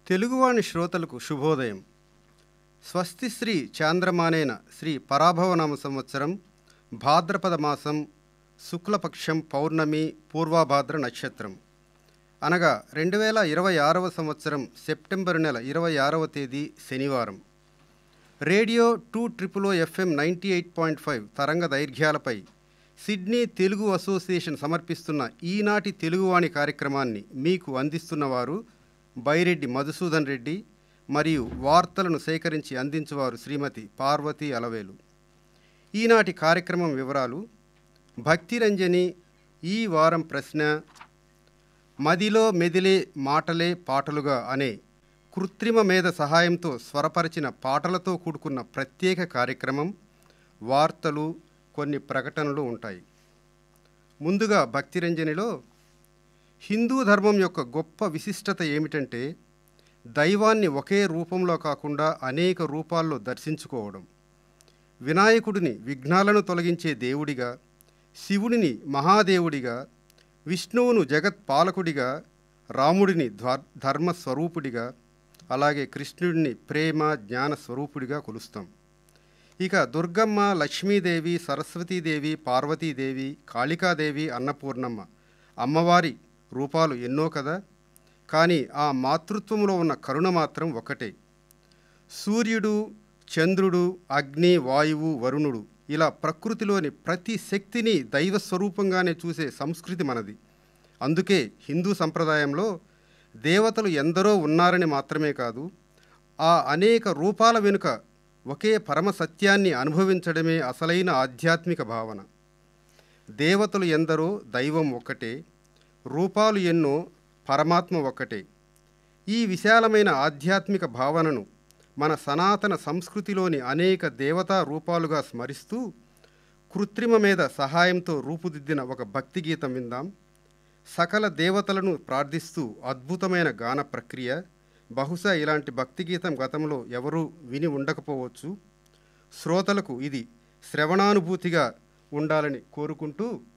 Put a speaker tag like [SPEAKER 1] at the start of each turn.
[SPEAKER 1] తెలుగువాణి శ్రోతలకు శుభోదయం స్వస్తి శ్రీ చాంద్రమానేన శ్రీ పరాభవనామ సంవత్సరం భాద్రపద మాసం శుక్లపక్షం పౌర్ణమి పూర్వాభాద్ర నక్షత్రం అనగా రెండు వేల ఇరవై ఆరవ సంవత్సరం సెప్టెంబర్ నెల ఇరవై ఆరవ తేదీ శనివారం radio two triple FM ninety eight point five తరంగ దైర్ఘ్యాలపై సిడ్నీ తెలుగు అసోసియేషన్ సమర్పిస్తున్న ఈనాటి తెలుగువాణి కార్యక్రమాన్ని మీకు అందిస్తున్నవారు బైరెడ్డి మధుసూదన్ రెడ్డి మరియు వార్తలను సేకరించి అందించువారు శ్రీమతి పార్వతి అలవేలు ఈనాటి కార్యక్రమం వివరాలు భక్తిరంజని ఈ వారం ప్రశ్న మదిలో మెదిలే మాటలే పాటలుగా అనే కృత్రిమ మేధ సహాయంతో స్వరపరిచిన పాటలతో కూడుకున్న ప్రత్యేక కార్యక్రమం వార్తలు కొన్ని ప్రకటనలు ఉంటాయి ముందుగా భక్తిరంజనిలో హిందూ ధర్మం యొక్క గొప్ప విశిష్టత ఏమిటంటే దైవాన్ని ఒకే రూపంలో కాకుండా అనేక రూపాల్లో దర్శించుకోవడం వినాయకుడిని విఘ్నాలను తొలగించే దేవుడిగా శివుడిని మహాదేవుడిగా విష్ణువును జగత్పాలకుడిగా రాముడిని ధ్వ ధర్మ స్వరూపుడిగా అలాగే కృష్ణుడిని ప్రేమ జ్ఞాన స్వరూపుడిగా కొలుస్తాం ఇక దుర్గమ్మ లక్ష్మీదేవి సరస్వతీదేవి పార్వతీదేవి కాళికాదేవి అన్నపూర్ణమ్మ అమ్మవారి రూపాలు ఎన్నో కదా కానీ ఆ మాతృత్వంలో ఉన్న కరుణ మాత్రం ఒకటే సూర్యుడు చంద్రుడు అగ్ని వాయువు వరుణుడు ఇలా ప్రకృతిలోని ప్రతి శక్తిని దైవ స్వరూపంగానే చూసే సంస్కృతి మనది అందుకే హిందూ సంప్రదాయంలో దేవతలు ఎందరో ఉన్నారని మాత్రమే కాదు ఆ అనేక రూపాల వెనుక ఒకే పరమ సత్యాన్ని అనుభవించడమే అసలైన ఆధ్యాత్మిక భావన దేవతలు ఎందరో దైవం ఒక్కటే రూపాలు ఎన్నో పరమాత్మ ఒక్కటే ఈ విశాలమైన ఆధ్యాత్మిక భావనను మన సనాతన సంస్కృతిలోని అనేక దేవతా రూపాలుగా స్మరిస్తూ కృత్రిమ మీద సహాయంతో రూపుదిద్దిన ఒక భక్తి గీతం విందాం సకల దేవతలను ప్రార్థిస్తూ అద్భుతమైన గాన ప్రక్రియ బహుశా ఇలాంటి భక్తి గీతం గతంలో ఎవరూ విని ఉండకపోవచ్చు శ్రోతలకు ఇది శ్రవణానుభూతిగా ఉండాలని కోరుకుంటూ